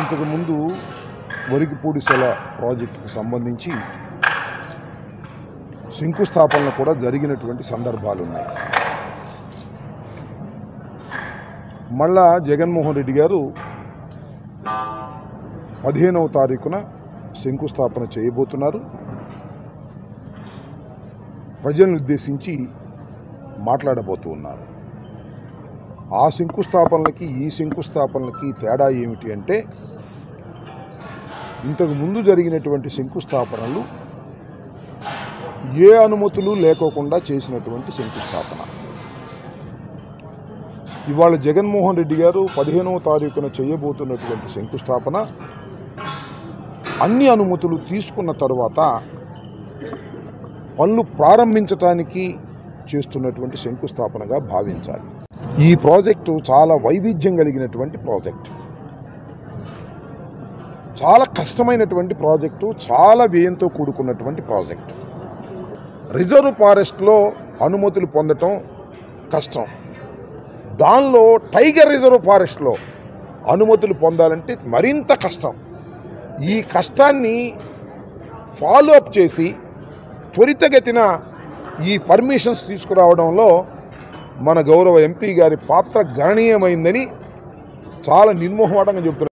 ఇంతకుముందు వరికిపూడిసెల ప్రాజెక్టుకు సంబంధించి శంకుస్థాపనలు కూడా జరిగినటువంటి సందర్భాలు ఉన్నాయి మళ్ళా జగన్మోహన్ రెడ్డి గారు పదిహేనవ తారీఖున శంకుస్థాపన చేయబోతున్నారు ప్రజలను ఉద్దేశించి మాట్లాడబోతూ ఉన్నారు ఆ శంకుస్థాపనలకి ఈ శంకుస్థాపనలకి తేడా ఏమిటి అంటే ఇంతకు ముందు జరిగినటువంటి శంకుస్థాపనలు ఏ అనుమతులు లేకోకుండా చేసినటువంటి శంకుస్థాపన ఇవాళ జగన్మోహన్ రెడ్డి గారు పదిహేనవ తారీఖున చేయబోతున్నటువంటి శంకుస్థాపన అన్ని అనుమతులు తీసుకున్న తర్వాత పనులు ప్రారంభించటానికి చేస్తున్నటువంటి శంకుస్థాపనగా భావించాలి ఈ ప్రాజెక్టు చాలా వైవిధ్యం కలిగినటువంటి ప్రాజెక్టు చాలా కష్టమైనటువంటి ప్రాజెక్టు చాలా వ్యయంతో కూడుకున్నటువంటి ప్రాజెక్టు రిజర్వ్ ఫారెస్ట్లో అనుమతులు పొందటం కష్టం దానిలో టైగర్ రిజర్వ్ ఫారెస్ట్లో అనుమతులు పొందాలంటే మరింత కష్టం ఈ కష్టాన్ని ఫాలో అప్ చేసి త్వరితగతిన ఈ పర్మిషన్స్ తీసుకురావడంలో మన గౌరవ ఎంపీ గారి పాత్ర గణనీయమైందని చాలా నిర్మోహమాటంగా చెబుతున్నారు